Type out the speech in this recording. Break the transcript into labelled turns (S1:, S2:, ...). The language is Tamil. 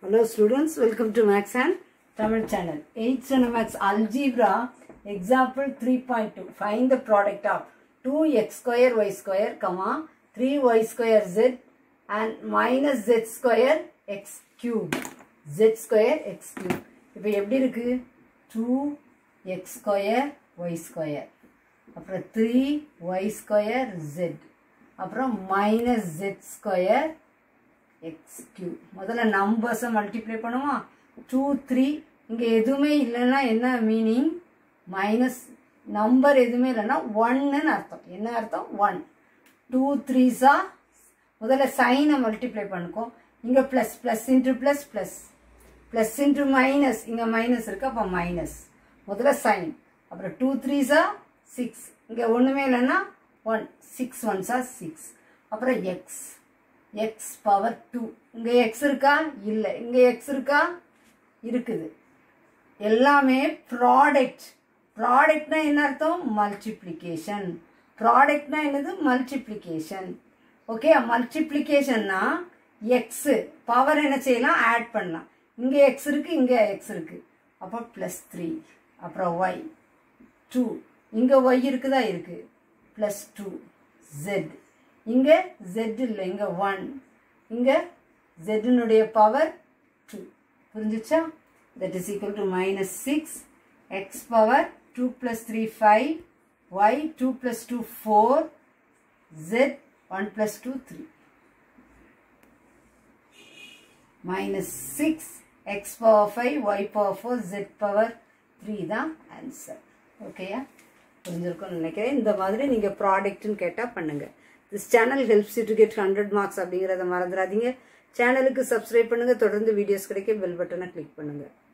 S1: Hello students, welcome to Max and Tamil channel. 8th standard Max Algebra example 3.2. Find the product of 2x square y square, comma 3y square z and minus z square x cube. z square x cube. இப்போ எப்படி இருக்கு 2x square y square. அப்புறம் 3y square z. அப்புறம் minus z square x cube முதல்ல நம்பர்ஸை மல்டிப்ளை பண்ணுவோம் டூ த்ரீ இங்கே எதுவுமே இல்லைன்னா என்ன மீனிங் மைனஸ் நம்பர் எதுவுமே இல்லைன்னா ஒன்னுன்னு அர்த்தம் என்ன அர்த்தம் ஒன் டூ த்ரீஸா முதல்ல சைனை மல்டிப்ளை பண்ணிக்கோம் இங்கே plus plus into plus plus plus into minus இங்கே மைனஸ் இருக்கு அப்போ மைனஸ் முதல்ல சைன் அப்புறம் டூ த்ரீஸா சிக்ஸ் இங்கே ஒன்றுமே இல்லைன்னா ஒன் சிக்ஸ் ஒன்ஸா சிக்ஸ் அப்புறம் எக்ஸ் எக்ஸ் பவர் டூ இங்கே எக்ஸ் இருக்கா இல்லை இங்கே எக்ஸ் இருக்கா இருக்குது எல்லாமே ப்ராடக்ட் ப்ராடக்ட்னா என்ன அர்த்தம் மல்டிப்ளிகேஷன் ப்ராடக்ட்னா என்னது மல்டிப்ளிகேஷன் ஓகே மல்டிப்ளிகேஷன்னா எக்ஸு பவர் என்ன செய்யலாம் ஆட் பண்ணலாம் இங்கே எக்ஸ் இருக்குது இங்கே எக்ஸ் இருக்குது அப்போ ப்ளஸ் த்ரீ அப்புறம் ஒய் டூ இங்கே ஒய் இருக்குதா இருக்குது ப்ளஸ் டூ ஜெட் இங்கே ஜெட் இல்லை இங்கே ஒன் இங்கே ஜெட்டினுடைய பவர் டூ புரிஞ்சிச்சா that is equal to minus six x power two plus three five y two plus two four z one plus two three minus six x power five y power four z power three தான் ஆன்சர் ஓகேயா புரிஞ்சிருக்கும்னு நினைக்கிறேன் இந்த மாதிரி நீங்கள் ப்ராடக்ட்னு கேட்டால் பண்ணுங்கள் this channel helps you to get hundred marks அப்படிங்கிறத மறந்துடாதீங்க சேனலுக்கு சப்ஸ்கிரைப் பண்ணுங்கள் தொடர்ந்து வீடியோஸ் கிடைக்க பெல் பட்டனை கிளிக் பண்ணுங்கள்